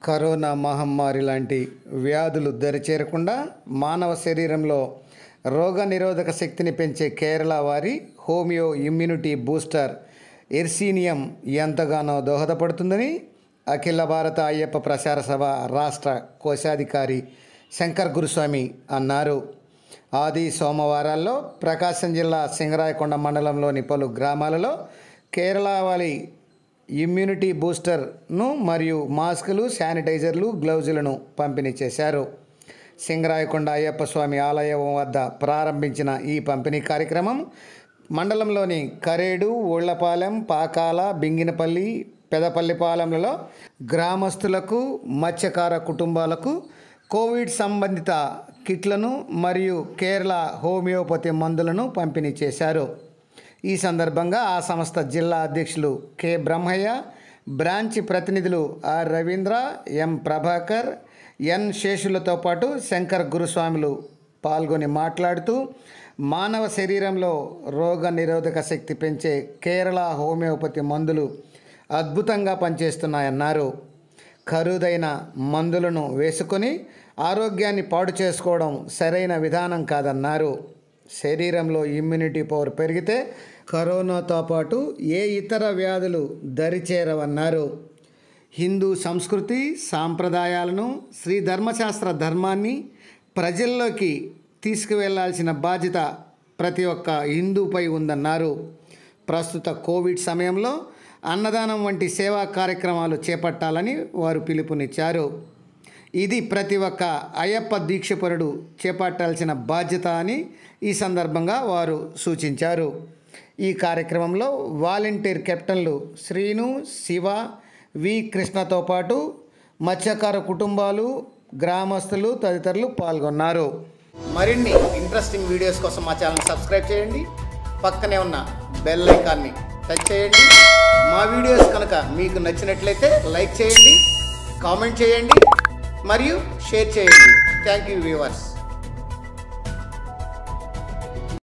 corona మహమ్మారి లాంటి వ్యాధులు దరిచేరకుండా మానవ శరీరంలో రోగ నిరోధక శక్తిని పెంచే కేరళ వారి హోమియో ఇమ్యూనిటీ బూస్టర్ ఎర్సీనియం ఎంతగానో దోహదపడుతుందని అఖిల భారత అయ్యప్ప ప్రచార సభ రాష్ట్ర కోశాధికారి శంకర్ గురుస్వామి అన్నారు ఆది సోమవారాల్లో ప్రకాశం జిల్లా సింగరాయకొండ మండలంలోని పలు గ్రామాలలో కేరళ వాలి ఇమ్యూనిటీ బూస్టర్ను మరియు మాస్కులు శానిటైజర్లు గ్లౌజులను పంపిణీ చేశారు సింగరాయకొండ అయ్యప్ప స్వామి ఆలయం వద్ద ప్రారంభించిన ఈ పంపిణీ కార్యక్రమం మండలంలోని కరేడు ఊళ్లపాలెం పాకాల బింగినపల్లి పెదపల్లిపాలెంలలో గ్రామస్తులకు మత్స్యకార కుటుంబాలకు కోవిడ్ సంబంధిత కిట్లను మరియు కేరళ హోమియోపతి మందులను పంపిణీ చేశారు ఈ సందర్భంగా ఆ సంస్థ జిల్లా అధ్యక్షులు కె బ్రహ్మయ్య బ్రాంచ్ ప్రతినిధులు R Ravindra M Prabhakar N శేషులతో పాటు శంకర్ గురుస్వాములు పాల్గొని మాట్లాడుతూ మానవ శరీరంలో రోగ నిరోధక శక్తి పెంచే కేరళ హోమియోపతి మందులు అద్భుతంగా పనిచేస్తున్నాయన్నారు ఖరీదైన మందులను వేసుకొని ఆరోగ్యాన్ని పాడు చేసుకోవడం సరైన విధానం కాదన్నారు శరీరంలో ఇమ్యూనిటీ పవర్ పెరిగితే కరోనాతో పాటు ఏ ఇతర వ్యాధులు దరిచేరవన్నారు హిందూ సంస్కృతి సాంప్రదాయాలను శ్రీ ధర్మశాస్త్ర ధర్మాన్ని ప్రజల్లోకి తీసుకువెళ్లాల్సిన బాధ్యత ప్రతి ఒక్క హిందూపై ఉందన్నారు ప్రస్తుత కోవిడ్ సమయంలో అన్నదానం వంటి సేవా కార్యక్రమాలు చేపట్టాలని వారు పిలుపునిచ్చారు ఇది ప్రతి ఒక్క అయ్యప్ప దీక్షపరుడు చేపట్టాల్సిన బాధ్యత అని ఈ సందర్భంగా వారు సూచించారు ఈ కార్యక్రమంలో వాలంటీర్ కెప్టెన్లు శ్రీను శివ వి కృష్ణతో పాటు మత్స్యకార కుటుంబాలు గ్రామస్తులు తదితరులు పాల్గొన్నారు మరిన్ని ఇంట్రెస్టింగ్ వీడియోస్ కోసం మా ఛానల్ సబ్స్క్రైబ్ చేయండి పక్కనే ఉన్న బెల్ ఐకాన్ని టచ్ చేయండి మా వీడియోస్ కనుక మీకు నచ్చినట్లయితే లైక్ చేయండి కామెంట్ చేయండి మరియు షేర్ చేయండి థ్యాంక్ యూ వ్యూవర్స్